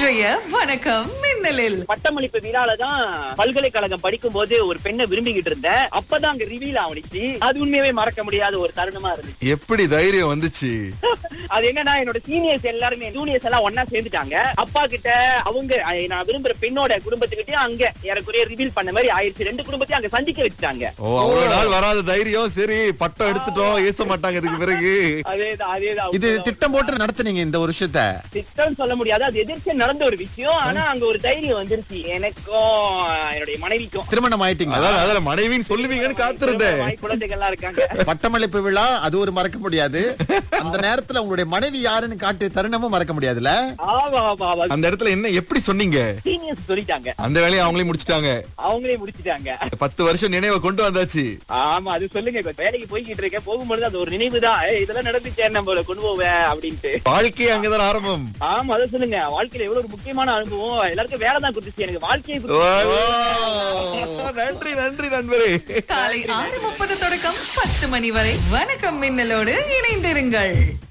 இன்றைய வணக்கம் மின்னலில் பட்டமளிப்பு விழால தான் பல்கலைக்கழகம் படிக்கும் போது ஒரு பெண்ணை விரும்பிக்கிட்டு இருந்தேன் அப்பதான் அங்க ரிவீல் ஆவணிச்சு அது உண்மையாவே மறக்க முடியாத ஒரு தருணமா இருந்துச்சு எப்படி தைரியம் வந்துச்சு அது என்னன்னா என்னோட சீனியர்ஸ் எல்லாருமே ஜூனியர்ஸ் எல்லாம் ஒன்னா சேர்ந்துட்டாங்க அப்பா கிட்ட அவங்க அஹ், நான் விரும்புற பெண்ணோட குடும்பத்துக்கிட்டே அங்க ஏறக்குறைய ரிவீல் பண்ண மாதிரி ஆயிடுச்சு ரெண்டு குடும்பத்தையும் அங்க சந்திக்க வச்சுட்டாங்க ஓ அவ்வளவு நாள் வராத தைரியம் சரி பட்டம் எடுத்துட்டோம் ஏச மாட்டாங்க இதுக்கு பிறகு அதேதான் அதேதான் இது திட்டம் போட்டு நடத்துனீங்க இந்த ஒரு விஷயத்த திட்டம் சொல்ல முடியாது அது எதிர்த்து நடந்த ஒரு விஷயம் ஆனா அங்க ஒரு தைரியம் வந்துருச்சு எனக்கும் என்னுடைய மனைவிக்கும் திருமணம் ஆயிட்டீங்க அதான் அதுல மனைவின்னு சொல்லுவீங்கன்னு காத்திருந்தேன் வாய் குழந்தைகள்லாம் இருக்காங்க பட்டமளிப்பு விழா அது ஒரு மறக்க முடியாது அந்த நேரத்துல உங்களுடைய மனைவி யாருன்னு காட்டிய தருணமும் மறக்க முடியாதுல ஆமா ஆமா ஆமா அந்த இடத்துல என்ன எப்படி சொன்னீங்க சீனியர்ஸ் சொல்லிட்டாங்க அந்த வேலையை அவங்களே முடிச்சிட்டாங்க அவங்களே முடிச்சிட்டாங்க பத்து வருஷம் நினைவை கொண்டு வந்தாச்சு ஆமா அது சொல்லுங்க இப்ப வேலைக்கு போய்கிட்டு இருக்கேன் போகும்பொழுது அது ஒரு நினைவு தான் இதெல்லாம் நடந்துச்சே நம்ம கொண்டு போவேன் அப்படின்ட்டு வாழ்க்கையே அங்கதான் ஆரம்பம் ஆமா அதை சொல்லுங்க வாழ்க்கையில எவ்வளவு ஒரு முக்கியமான அனுபவம் எல்லாருக்கும் வேலை தான் கொடுத்துச்சு எனக்கு வாழ்க்கையை ஓ, கொடுத்துச்சு. நன்றி நன்றி நண்பரே காலை ஆறு முப்பது தொடக்கம் பத்து மணி வரை வணக்கம் மின்னலோடு இணைந்திருங்கள்